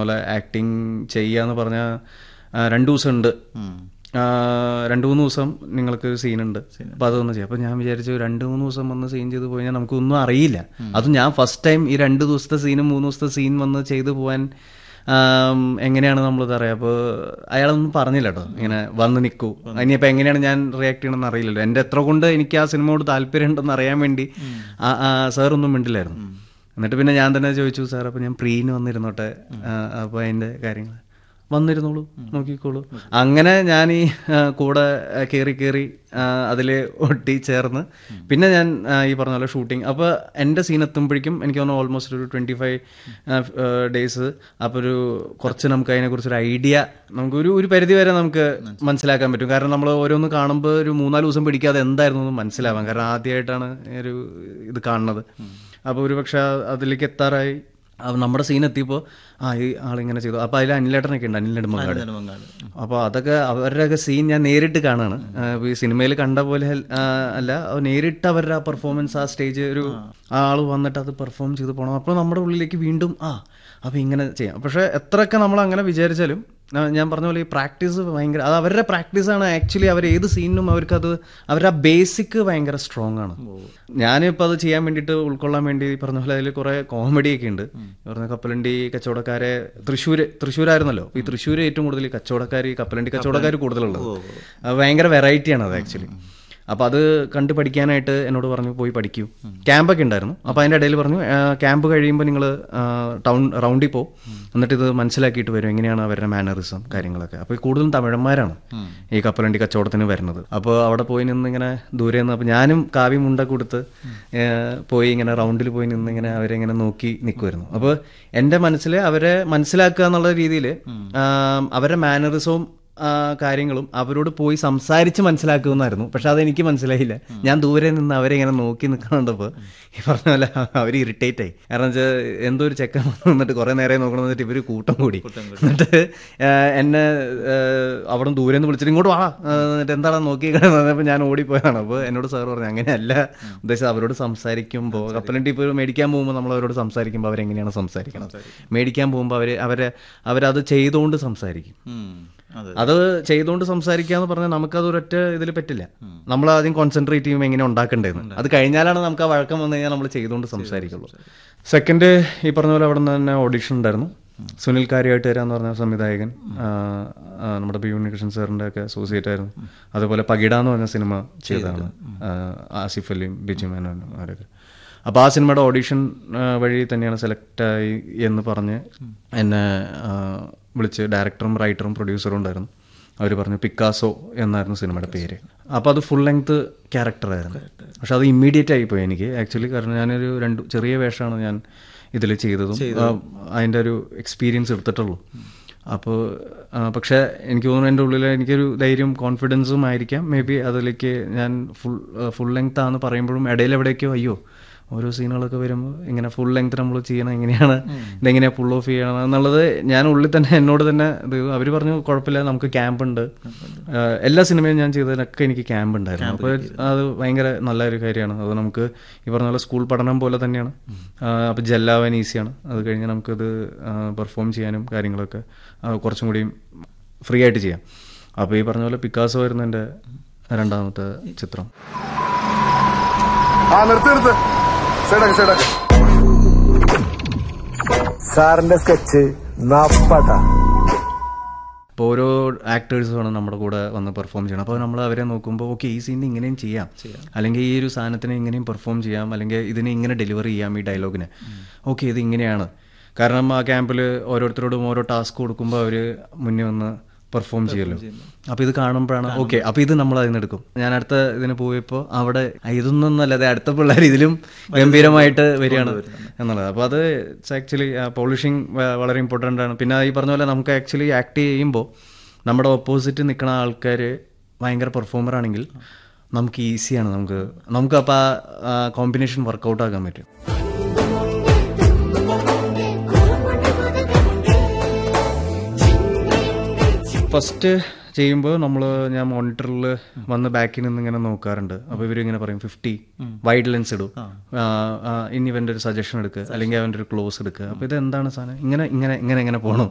പോലെ ആക്ടിങ് ചെയ്യാന്ന് പറഞ്ഞാൽ രണ്ട് ദിവസം ഉണ്ട് രണ്ട് മൂന്ന് ദിവസം നിങ്ങൾക്ക് സീൻ ഉണ്ട് അപ്പോൾ അതൊന്ന് ചെയ്യാം അപ്പോൾ ഞാൻ വിചാരിച്ചു രണ്ട് മൂന്ന് ദിവസം വന്ന് സീൻ ചെയ്ത് പോയി കഴിഞ്ഞാൽ നമുക്കൊന്നും അറിയില്ല അതും ഞാൻ ഫസ്റ്റ് ടൈം ഈ രണ്ട് ദിവസത്തെ സീനും മൂന്ന് ദിവസത്തെ സീൻ വന്ന് ചെയ്തു പോകാൻ ആം, എങ്ങനെയാണ് നമ്മളിത് അറിയാം അപ്പോൾ അയാളൊന്നും പറഞ്ഞില്ല കേട്ടോ ഇങ്ങനെ വന്ന് നിൽക്കൂ ഇനിയിപ്പോൾ എങ്ങനെയാണ് ഞാൻ റിയാക്ട് ചെയ്യണമെന്ന് അറിയില്ലല്ലോ എൻ്റെ എത്ര കൊണ്ട് എനിക്ക് ആ സിനിമയോട് താല്പര്യം ഉണ്ടെന്ന് അറിയാൻ വേണ്ടി ആ സാറൊന്നും മിണ്ടില്ലായിരുന്നു എന്നിട്ട് പിന്നെ ഞാൻ തന്നെ ചോദിച്ചു സാർ അപ്പോൾ ഞാൻ പ്രീന് വന്നിരുന്നോട്ടെ അപ്പോൾ അതിൻ്റെ കാര്യങ്ങൾ വന്നിരുന്നോളൂ നോക്കിക്കോളൂ അങ്ങനെ ഞാൻ ഈ ആ, കൂടെ കയറി കയറി അതിൽ ഒട്ടി ചേർന്ന് പിന്നെ ഞാൻ ആ, ഈ പറഞ്ഞ പോലെ ഷൂട്ടിങ് അപ്പോൾ എൻ്റെ സീൻ എത്തുമ്പോഴേക്കും എനിക്ക് തോന്നുന്നു ഓൾമോസ്റ്റ് ഒരു ട്വൻറ്റി ഫൈവ് ഡേയ്സ് അപ്പോൾ ഒരു കുറച്ച് നമുക്ക് അതിനെക്കുറിച്ചൊരു ഐഡിയ നമുക്ക് ഒരു ഒരു പരിധി വരെ നമുക്ക് മനസ്സിലാക്കാൻ പറ്റും കാരണം നമ്മൾ ഓരോന്ന് കാണുമ്പോൾ ഒരു മൂന്നാല് ദിവസം പിടിക്കാതെ എന്തായിരുന്നു എന്ന് മനസ്സിലാവാൻ കാരണം ആദ്യമായിട്ടാണ് ഈ ഒരു ഇത് കാണുന്നത് അപ്പോൾ ഒരു പക്ഷേ അതിലേക്ക് എത്താറായി അപ്പൊ നമ്മുടെ സീൻ എത്തിയപ്പോൾ ആ ഈ ആളിങ്ങനെ ചെയ്തു അപ്പോൾ അതിൽ അനിലേട്ടനൊക്കെ ഉണ്ട് അനിൽ നെടുമങ്ങാട് നെടുമങ്ങാട്. അപ്പോൾ അതൊക്കെ അവരുടെയൊക്കെ സീൻ ഞാൻ നേരിട്ട് കാണാണ് ആ, ഇപ്പൊ ഈ സിനിമയിൽ കണ്ട പോലെ ആ, അല്ല അത് നേരിട്ട് അവരുടെ ആ പെർഫോമൻസ് ആ സ്റ്റേജ് ഒരു ആ ആള് വന്നിട്ട് അത് പെർഫോം ചെയ്ത് പോകണം അപ്പോൾ നമ്മുടെ ഉള്ളിലേക്ക് വീണ്ടും ആ അപ്പോൾ ഇങ്ങനെ ചെയ്യാം പക്ഷേ എത്രയൊക്കെ നമ്മൾ അങ്ങനെ വിചാരിച്ചാലും ആ, ഞാൻ പറഞ്ഞ പോലെ ഈ പ്രാക്ടീസ് ഭയങ്കര അത് അവരുടെ പ്രാക്ടീസാണ് ആക്ച്വലി അവർ ഏത് സീനിനും അവർക്കത് അവരുടെ ആ ബേസിക് ഭയങ്കര സ്ട്രോങ് ആണ് ഞാനിപ്പോൾ അത് ചെയ്യാൻ വേണ്ടിയിട്ട് ഉൾക്കൊള്ളാൻ വേണ്ടി ഈ പറഞ്ഞ പോലെ അതിൽ കുറേ കോമഡിയൊക്കെ ഉണ്ട് ഈ പറഞ്ഞ കപ്പലണ്ടി കച്ചവടക്കാരെ തൃശ്ശൂർ തൃശ്ശൂരായിരുന്നല്ലോ ഈ തൃശ്ശൂർ ഏറ്റവും കൂടുതൽ ഈ കച്ചവടക്കാർ ഈ കപ്പലണ്ടി കച്ചവടക്കാർ കൂടുതലുള്ളത് അത് ഭയങ്കര വെറൈറ്റിയാണ് അത് ആക്ച്വലി അപ്പോൾ അത് കണ്ട് പഠിക്കാനായിട്ട് എന്നോട് പറഞ്ഞു പോയി പഠിക്കൂ ക്യാമ്പൊക്കെ ഉണ്ടായിരുന്നു അപ്പോൾ അതിൻ്റെ ഇടയിൽ പറഞ്ഞു ആ, ക്യാമ്പ് കഴിയുമ്പോൾ നിങ്ങൾ ടൗൺ റൗണ്ടിൽ പോ എന്നിട്ട് ഇത് മനസ്സിലാക്കിയിട്ട് വരും എങ്ങനെയാണ് അവരുടെ മാനറിസം കാര്യങ്ങളൊക്കെ അപ്പോൾ കൂടുതലും തമിഴന്മാരാണ് ഈ കപ്പലണ്ടി കച്ചവടത്തിന് വരുന്നത് അപ്പോൾ അവിടെ പോയി നിന്ന് ഇങ്ങനെ ദൂരെ നിന്ന് അപ്പോൾ ഞാനും കാവ്യ മുണ്ട കൊടുത്ത് ഏ, പോയി ഇങ്ങനെ റൗണ്ടിൽ പോയി നിന്ന് ഇങ്ങനെ അവരെ ഇങ്ങനെ നോക്കി നിൽക്കുമായിരുന്നു അപ്പോൾ എൻ്റെ മനസ്സിൽ അവരെ മനസ്സിലാക്കുക എന്നുള്ള രീതിയിൽ അവരുടെ മാനറിസവും ആ, കാര്യങ്ങളും അവരോട് പോയി സംസാരിച്ച് മനസ്സിലാക്കുമെന്നായിരുന്നു പക്ഷെ അതെനിക്ക് മനസ്സിലായില്ല ഞാൻ ദൂരെ നിന്ന് അവരെ ഇങ്ങനെ നോക്കി നിൽക്കണുണ്ടപ്പോൾ ഈ പറഞ്ഞ പോലെ അവർ ഇറിറ്റേറ്റ് ആയി കാരണം വെച്ചാൽ എന്തോ ഒരു ചെക്കൻ വന്ന് നിന്നിട്ട് കുറേ നേരം നോക്കണം എന്നിട്ട് ഇവർ കൂട്ടം കൂടി എന്നിട്ട് ആ, എന്നെ ആ, അവിടെ ദൂരെ നിന്ന് വിളിച്ചിട്ട് ഇങ്ങോട്ട് വാ ആ, എന്നിട്ട് എന്താണ് നോക്കി അപ്പോൾ ഞാൻ ഓടിപ്പോയതാണ് അപ്പോൾ എന്നോട് സാർ പറഞ്ഞു അങ്ങനെയല്ല ഉദ്ദേശിച്ചത് അവരോട് സംസാരിക്കുമ്പോൾ കപ്പലണ്ടി ഇപ്പോൾ മേടിക്കാൻ പോകുമ്പോൾ നമ്മൾ അവരോട് സംസാരിക്കുമ്പോൾ അവരെങ്ങനെയാണ് സംസാരിക്കണം മേടിക്കാൻ പോകുമ്പോൾ അവർ അവരെ അവരത് ചെയ്തുകൊണ്ട് സംസാരിക്കും ഉം. അതെ അത് ചെയ്തുകൊണ്ട് സംസാരിക്കുക എന്ന് പറഞ്ഞാൽ നമുക്കത് ഒരൊറ്റ ഇതിൽ പറ്റില്ല നമ്മൾ ആദ്യം കോൺസെൻട്രേറ്റ് ചെയ്യുമ്പോൾ എങ്ങനെ ഉണ്ടാക്കേണ്ടതെന്ന് അത് കഴിഞ്ഞാലാണ് നമുക്ക് ആ വഴക്കം വന്നു കഴിഞ്ഞാൽ നമ്മൾ ചെയ്തുകൊണ്ട് സംസാരിക്കുള്ളൂ സെക്കൻഡ് ഈ പറഞ്ഞ പോലെ അവിടെ നിന്ന് തന്നെ ഓഡിഷൻ ഉണ്ടായിരുന്നു സുനിൽ കാര്യമായിട്ട് വരാന്ന് പറഞ്ഞ സംവിധായകൻ ആ, ആ, നമ്മുടെ ബി ഉണ്ണികൃഷ്ണൻ സാറിൻ്റെ ഒക്കെ അസോസിയേറ്റ് ആയിരുന്നു അതുപോലെ പകിട എന്ന് പറഞ്ഞ സിനിമ ചെയ്തതാണ് ആ, ആസിഫ് അലിയും ബിജു മേനോനും അവരൊക്കെ അപ്പോൾ ആ സിനിമയുടെ ഓഡിഷൻ വഴി തന്നെയാണ് സെലക്ട് ആയി എന്ന് പറഞ്ഞ് എന്നെ ആ, വിളിച്ച് ഡയറക്ടറും റൈറ്ററും പ്രൊഡ്യൂസറും ഉണ്ടായിരുന്നു അവർ പറഞ്ഞു പിക്കാസോ എന്നായിരുന്നു സിനിമയുടെ പേര് അപ്പോൾ അത് ഫുൾ ലെങ്ത് ക്യാരക്ടറായിരുന്നു പക്ഷെ അത് ഇമ്മീഡിയറ്റ് ആയിപ്പോയി എനിക്ക് ആക്ച്വലി കാരണം ഞാനൊരു രണ്ട് ചെറിയ വേഷമാണ് ഞാൻ ഇതിൽ ചെയ്തതും ആ, അതിൻ്റെ ഒരു എക്സ്പീരിയൻസ് എടുത്തിട്ടുള്ളൂ അപ്പോൾ പക്ഷേ എനിക്ക് തോന്നുന്നു എൻ്റെ ഉള്ളിൽ എനിക്കൊരു ധൈര്യം കോൺഫിഡൻസും ആയിരിക്കാം മേ ബി അതിലേക്ക് ഞാൻ ഫുൾ ഫുൾ ലെങ്ത് ആണെന്ന് പറയുമ്പോഴും ഇടയിൽ എവിടേക്കോ അയ്യോ ഓരോ സീനുകളൊക്കെ വരുമ്പോൾ ഇങ്ങനെ ഫുൾ ലെങ്ത് നമ്മൾ ചെയ്യണം എങ്ങനെയാണ് ഇതെങ്ങനെയാണ് പുൾ ഓഫ് ചെയ്യണം എന്നുള്ളത് ഞാൻ ഉള്ളിൽ തന്നെ എന്നോട് തന്നെ ഇത് അവർ പറഞ്ഞു കുഴപ്പമില്ല നമുക്ക് ക്യാമ്പ് ഉണ്ട് ആഹ് എല്ലാ സിനിമയും ഞാൻ ചെയ്തതിനൊക്കെ എനിക്ക് ക്യാമ്പ് ഉണ്ടായിരുന്നു അപ്പോൾ അത് ഭയങ്കര നല്ല ഒരു കാര്യമാണ് അത് നമുക്ക് ഈ പറഞ്ഞ പോലെ സ്കൂൾ പഠനം പോലെ തന്നെയാണ് അപ്പോൾ ജെല്ലാവാൻ ഈസിയാണ് അത് കഴിഞ്ഞ് നമുക്കത് പെർഫോം ചെയ്യാനും കാര്യങ്ങളൊക്കെ ആഹ് കുറച്ചും കൂടിയും ഫ്രീ ആയിട്ട് ചെയ്യാം അപ്പോൾ ഈ പറഞ്ഞ പോലെ പിക്കാസോ ആയിരുന്നു എൻ്റെ രണ്ടാമത്തെ ചിത്രം ആ നിർത്ത് നിർത്ത് സൈഡാക്ക് സൈഡാക്ക് സാറിന്റെ സ്കെച്ച് നപ്പട്ട അപ്പോൾ ഓരോ ആക്ടേഴ്സുമാണ് നമ്മുടെ കൂടെ വന്ന് പെർഫോം ചെയ്യണം അപ്പോൾ നമ്മൾ അവരെ നോക്കുമ്പോൾ ഓക്കെ ഈ സീനിന് ഇങ്ങനെയും ചെയ്യാം അല്ലെങ്കിൽ ഈ ഒരു സാധനത്തിനെ ഇങ്ങനെയും പെർഫോം ചെയ്യാം അല്ലെങ്കിൽ ഇതിനെ ഇങ്ങനെ ഡെലിവറി ചെയ്യാം ഈ ഡയലോഗിനെ ഓക്കെ ഇത് ഇങ്ങനെയാണ് കാരണം ആ ക്യാമ്പിൽ ഓരോരുത്തരോടും ഓരോ ടാസ്ക് കൊടുക്കുമ്പോൾ അവർ മുന്നേ വന്ന് പെർഫോം ചെയ്യുമല്ലോ അപ്പോൾ ഇത് കാണുമ്പോഴാണ് ഓക്കെ അപ്പോൾ ഇത് നമ്മൾ അതിൽ നിന്ന് എടുക്കും ഞാൻ അടുത്ത ഇതിന് പോയപ്പോൾ അവിടെ ഇതൊന്നും അല്ലാതെ അടുത്ത പിള്ളേർ ഇതിലും ഗംഭീരമായിട്ട് വരികയാണ് എന്നുള്ളത് അപ്പോൾ അത് ആക്ച്വലി പോളിഷിങ് വളരെ ഇമ്പോർട്ടൻ്റ് ആണ് പിന്നെ ഈ പറഞ്ഞ പോലെ നമുക്ക് ആക്ച്വലി ആക്ട് ചെയ്യുമ്പോൾ നമ്മുടെ ഓപ്പോസിറ്റ് നിൽക്കുന്ന ആൾക്കാർ ഭയങ്കര പെർഫോമർ ആണെങ്കിൽ നമുക്ക് ഈസിയാണ് നമുക്ക് നമുക്ക് അപ്പോൾ ആ കോമ്പിനേഷൻ വർക്കൗട്ട് ആക്കാൻ പറ്റും ഫസ്റ്റ് ചെയ്യുമ്പോൾ നമ്മൾ ഞാൻ മോണിറ്ററിൽ വന്ന് ബാക്കിൽ നിന്ന് ഇങ്ങനെ നോക്കാറുണ്ട് അപ്പോൾ ഇവരിങ്ങനെ പറയും ഫിഫ്റ്റി വൈഡ് ലെൻസ് ഇടും ആ, ആ, ഇനി ഇവൻ്റെ ഒരു സജഷൻ എടുക്കുക അല്ലെങ്കിൽ അവൻ്റെ ഒരു ക്ലോസ് എടുക്കുക അപ്പോൾ ഇത് എന്താണ് സാധനം ഇങ്ങനെ ഇങ്ങനെ ഇങ്ങനെ ഇങ്ങനെ പോകണം